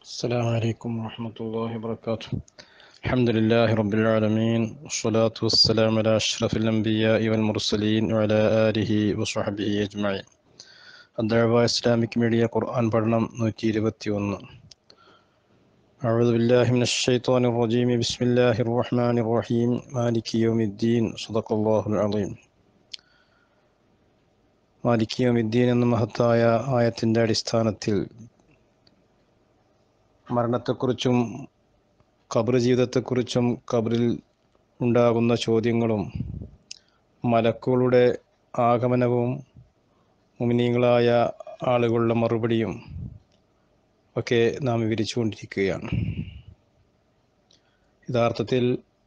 السلام عليكم ورحمة الله وبركاته الحمد لله رب العالمين والصلاة والسلام على أشرف الأنبياء والمرسلين وعلى آله وصحبه أجمعين الدعوة إسلامك ميديا قرآن പഠനം നൂറ്റി ഇരുപത്തിയൊന്ന് أعوذ بالله من الشيطان الرجيم بسم الله الرحمن الرحيم مالك يوم الدين صدق الله العظيم മാലിക് യോമിദ്ദീൻ എന്ന മഹത്തായ ആയത്തിൻ്റെ അടിസ്ഥാനത്തിൽ മരണത്തെക്കുറിച്ചും ഖബർ ജീവിതത്തെക്കുറിച്ചും ഖബറിൽ ഉണ്ടാകുന്ന ചോദ്യങ്ങളും മലക്കുകളുടെ ആഗമനവും മുമിനീങ്ങളായ ആളുകളുടെ മറുപടിയും ഒക്കെ നാം വിവരിച്ചുകൊണ്ടിരിക്കുകയാണ് യഥാർത്ഥത്തിൽ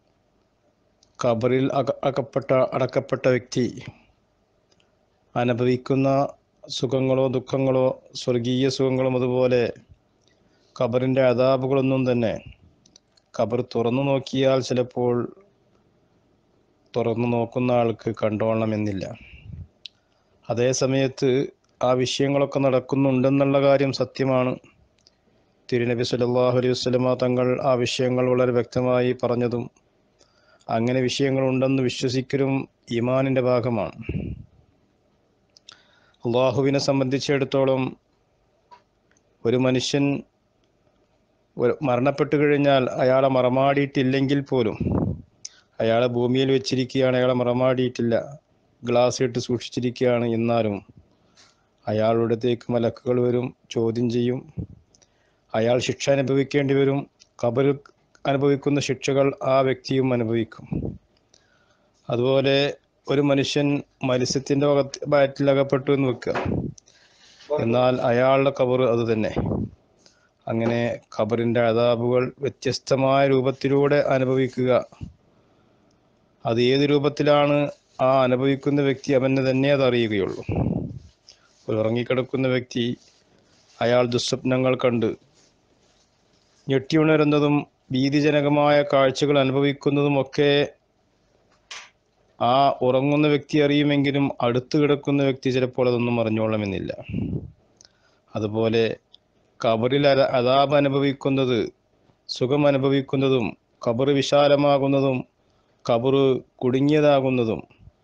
ഖബറിൽ അക അകപ്പെട്ട അടക്കപ്പെട്ട വ്യക്തി അനുഭവിക്കുന്ന സുഖങ്ങളോ ദുഃഖങ്ങളോ സ്വർഗീയ സുഖങ്ങളും അതുപോലെ ഖബറിൻ്റെ അതാപുകളൊന്നും തന്നെ ഖബർ തുറന്നു നോക്കിയാൽ ചിലപ്പോൾ തുറന്നു നോക്കുന്ന ആൾക്ക് കണ്ടോളണമെന്നില്ല അതേ സമയത്ത് ആ വിഷയങ്ങളൊക്കെ നടക്കുന്നുണ്ടെന്നുള്ള കാര്യം സത്യമാണ് തിരുനബി സല്ലല്ലാഹു അലൈഹി വസല്ലമ തങ്ങൾ ആ വിഷയങ്ങൾ വളരെ വ്യക്തമായി പറഞ്ഞതും അങ്ങനെ വിഷയങ്ങളുണ്ടെന്ന് വിശ്വസിക്കലും ഈമാനിൻ്റെ ഭാഗമാണ് അള്ളാഹുവിനെ സംബന്ധിച്ചിടത്തോളം ഒരു മനുഷ്യൻ ഒരു മരണപ്പെട്ടു കഴിഞ്ഞാൽ അയാളെ മറമാടിയിട്ടില്ലെങ്കിൽ പോലും അയാളെ ഭൂമിയിൽ വെച്ചിരിക്കുകയാണ് അയാളെ മറമാടിയിട്ടില്ല ഗ്ലാസ് ഇട്ട് സൂക്ഷിച്ചിരിക്കുകയാണ് എന്നാലും അയാളുടേക്ക് മലക്കുകൾ വരും ചോദ്യം ചെയ്യും അയാൾ ശിക്ഷ അനുഭവിക്കേണ്ടി വരും കബറിൽ അനുഭവിക്കുന്ന ശിക്ഷകൾ ആ വ്യക്തിയും അനുഭവിക്കും അതുപോലെ ഒരു മനുഷ്യൻ മത്സ്യത്തിൻ്റെ വയറ്റിലകപ്പെട്ടു എന്ന് വെക്കുക എന്നാൽ അയാളുടെ കബർ അത് തന്നെ അങ്ങനെ ഖബറിൻ്റെ അതാബുകൾ വ്യത്യസ്തമായ രൂപത്തിലൂടെ അനുഭവിക്കുക അത് ഏത് രൂപത്തിലാണ് ആ അനുഭവിക്കുന്ന വ്യക്തി അവന് തന്നെ അത് അറിയുകയുള്ളൂ ഒരു ഉറങ്ങിക്കിടക്കുന്ന വ്യക്തി അയാൾ ദുസ്വപ്നങ്ങൾ കണ്ട് ഞെട്ടിയുണരുന്നതും ഭീതിജനകമായ കാഴ്ചകൾ അനുഭവിക്കുന്നതുമൊക്കെ ആ ഉറങ്ങുന്ന വ്യക്തി അറിയുമെങ്കിലും അടുത്ത് കിടക്കുന്ന വ്യക്തി ചിലപ്പോൾ അതൊന്നും അറിഞ്ഞോളണമെന്നില്ല അതുപോലെ കബറിൽ അതാപ് അനുഭവിക്കുന്നത് സുഖം അനുഭവിക്കുന്നതും കബർ വിശാലമാകുന്നതും കബർ കുടുങ്ങിയതാകുന്നതും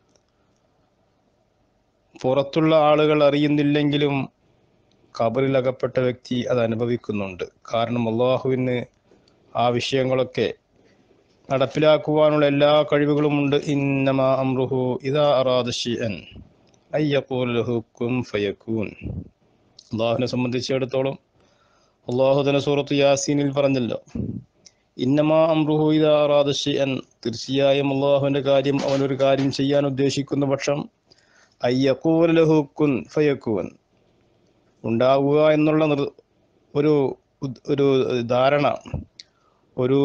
പുറത്തുള്ള ആളുകൾ അറിയുന്നില്ലെങ്കിലും കബറിൽ അകപ്പെട്ട വ്യക്തി അത് അനുഭവിക്കുന്നുണ്ട് കാരണം അള്ളാഹുവിന് ആ വിഷയങ്ങളൊക്കെ നടപ്പിലാക്കുവാനുള്ള എല്ലാ കഴിവുകളുമുണ്ട് ഇന്നമ അമ്രുഹു ഇതാ അറാദഷിഅൻ അയ്യക്കൂൻ ഫയക്കൂൻ അള്ളാഹുവിനെ സംബന്ധിച്ചിടത്തോളം അള്ളാഹു തന്നെ സൂറത്ത് യാസീനിൽ പറഞ്ഞല്ലോ ഇന്നമാ അമ്രുഹു ഇതാ അറാദഷിഅൻ തീർച്ചയായും അള്ളാഹുവിൻ്റെ കാര്യം അവനൊരു കാര്യം ചെയ്യാൻ ഉദ്ദേശിക്കുന്ന പക്ഷം അയ്യക്കൂൻ ലഹുക്കുൻ ഫയക്കൂൻ ഉണ്ടാവുക എന്നുള്ള ഒരു ഒരു ധാരണ ഒരു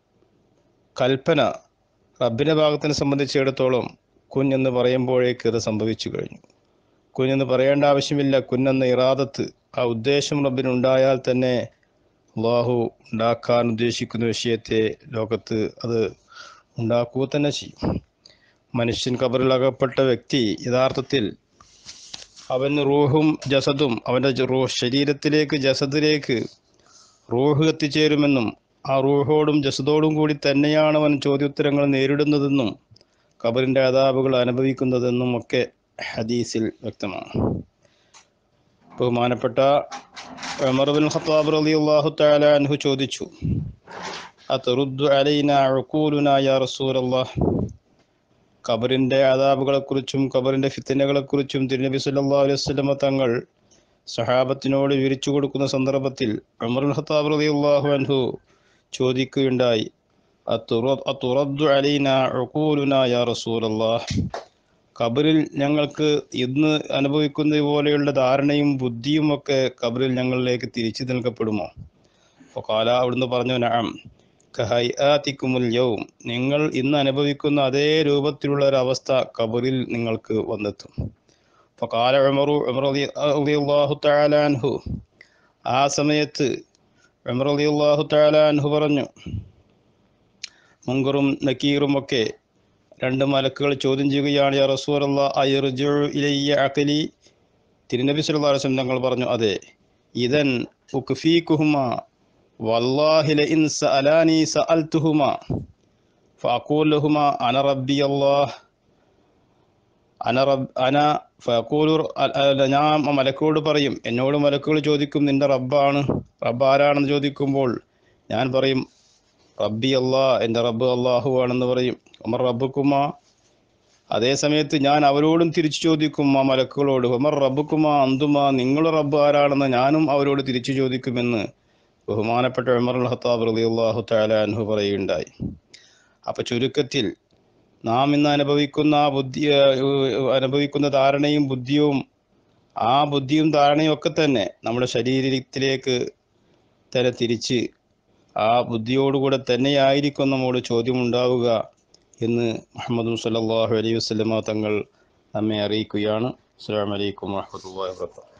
കൽപ്പന റബ്ബിൻ്റെ ഭാഗത്തിനെ സംബന്ധിച്ചിടത്തോളം കുൻ എന്ന് പറയുമ്പോഴേക്ക് ഇത് സംഭവിച്ചു കഴിഞ്ഞു കുൻ എന്ന് പറയേണ്ട ആവശ്യമില്ല കുന്നെന്ന ഇറാദത്ത് ആ ഉദ്ദേശം റബ്ബിനുണ്ടായാൽ തന്നെ അള്ളാഹു ഉണ്ടാക്കാൻ ഉദ്ദേശിക്കുന്ന വിഷയത്തെ ലോകത്ത് അത് ഉണ്ടാക്കുക തന്നെ ചെയ്യും മനുഷ്യൻ കബറിൽ അകപ്പെട്ട വ്യക്തി യഥാർത്ഥത്തിൽ അവന് റൂഹും ജസദും അവൻ്റെ റൂ ശരീരത്തിലേക്ക് ജസദിലേക്ക് റൂഹ് എത്തിച്ചേരുമെന്നും ആ റൂഹോടും ജസദോടും കൂടി തന്നെയാണ് അവൻ ചോദ്യോത്തരങ്ങൾ നേരിടുന്നതെന്നും ഖബറിൻ്റെ അതാപുകൾ അനുഭവിക്കുന്നതെന്നും ഒക്കെ ഹദീസിൽ വ്യക്തമാണ് ബഹുമാനപ്പെട്ട ഉമർ ബിൻ ഖത്താബ് റളിയല്ലാഹു തആല അൻഹു ചോദിച്ചു അതറുദ്ദു അലൈന ഉഖൂലുന യാ റസൂലല്ലാഹ് ഖബറിൻ്റെ അതാബുകളെക്കുറിച്ചും ഖബറിൻ്റെ ഫിത്തനകളെക്കുറിച്ചും തിരുനബി സല്ലല്ലാഹു അലൈഹി വസല്ലമ തങ്ങൾ സഹാബത്തിനോട് വിവരിച്ചു കൊടുക്കുന്ന സന്ദർഭത്തിൽ ഉമർ ബിൻ ഖത്താബ് റളിയല്ലാഹു അൻഹു ചോദിക്കുകയുണ്ടായി അത്തുറദ്ദു അലൈന ഉഖൂലുന യാ റസൂലല്ലാഹ് ഖബറിൽ ഞങ്ങൾക്ക് ഇന്ന് അനുഭവിക്കുന്നത് പോലെയുള്ള ധാരണയും ബുദ്ധിയും ഒക്കെ ഖബറിൽ ഞങ്ങളിലേക്ക് തിരിച്ചു നൽകപ്പെടുമോ അപ്പോൾ കാല അവിടുന്ന് പറഞ്ഞു നഅം കഹൈആത്തിക്കുമുൽ യൗം നിങ്ങൾ ഇന്ന് അനുഭവിക്കുന്ന അതേ രൂപത്തിലുള്ള ഒരു അവസ്ഥ ഖബറിൽ നിങ്ങൾക്ക് വന്നെത്തും അപ്പോൾ കാല ഉമറു ഉമർ റളിയല്ലാഹു തആല അൻഹു ആ സമയത്ത് ഉമർ റളിയല്ലാഹു തആല അൻഹു പറഞ്ഞു മുങ്കറും നക്കീറും ഒക്കെ രണ്ട് മലക്കുകൾ ചോദ്യം ചെയ്യുകയാണ് യാ റസൂലല്ലാ അയർജു ഇലയ്യ അഖലി തിരുനബി സല്ലല്ലാഹു അലൈഹി വസല്ലം തങ്ങൾ പറഞ്ഞു അതെ ഇതൻ ഉക്ഫീകുഹുമ വല്ലാഹി ലഇൻ സഅലാനി സഅൽതുഹുമാ ഫഅഖൂൽ ലഹുമാ അന റബ്ബി അല്ലാഹ് അന റബ് അന ഫഖൂലു ഞാൻ മലക്കോട് പറയും എന്നോട് മലക്കുകൾ ചോദിക്കും നിന്റെ റബ്ബാണ് റബ്ബ് ആരാണെന്ന് ചോദിക്കുമ്പോൾ ഞാൻ പറയും റബ്ബി അല്ലാ എൻ്റെ റബ്ബ് അള്ളാഹു ആണെന്ന് പറയും ഉമർ റബ്ബുക്കുമാ അതേ സമയത്ത് ഞാൻ അവരോടും തിരിച്ചു ചോദിക്കും ആ മലക്കുകളോട് ഉമർ റബ്ബുക്കുമാ അന്തുമാ നിങ്ങളുടെ റബ്ബ് ആരാണെന്ന് ഞാനും അവരോട് തിരിച്ചു ചോദിക്കുമെന്ന് ബഹുമാനപ്പെട്ട ഉമർ ഖത്താബ് റലി അള്ളാഹു താലാൻഹു പറയുകയുണ്ടായി അപ്പൊ ചുരുക്കത്തിൽ നാം ഇന്ന് അനുഭവിക്കുന്ന ആ ബുദ്ധി അനുഭവിക്കുന്ന ധാരണയും ബുദ്ധിയും ആ ബുദ്ധിയും ധാരണയും ഒക്കെ തന്നെ നമ്മുടെ ശരീരത്തിലേക്ക് തന്നെ തിരിച്ച് ആ ബുദ്ധിയോടുകൂടെ തന്നെയായിരിക്കും നമ്മോട് ചോദ്യമുണ്ടാവുക എന്ന് മുഹമ്മദ് സല്ലല്ലാഹു അലൈഹി വസല്ലമ തങ്ങൾ നമ്മെ അറിയിക്കുകയാണ് അസ്സലാമു അലൈക്കും വറഹ്മത്തുള്ളാഹി വബറകാതുഹു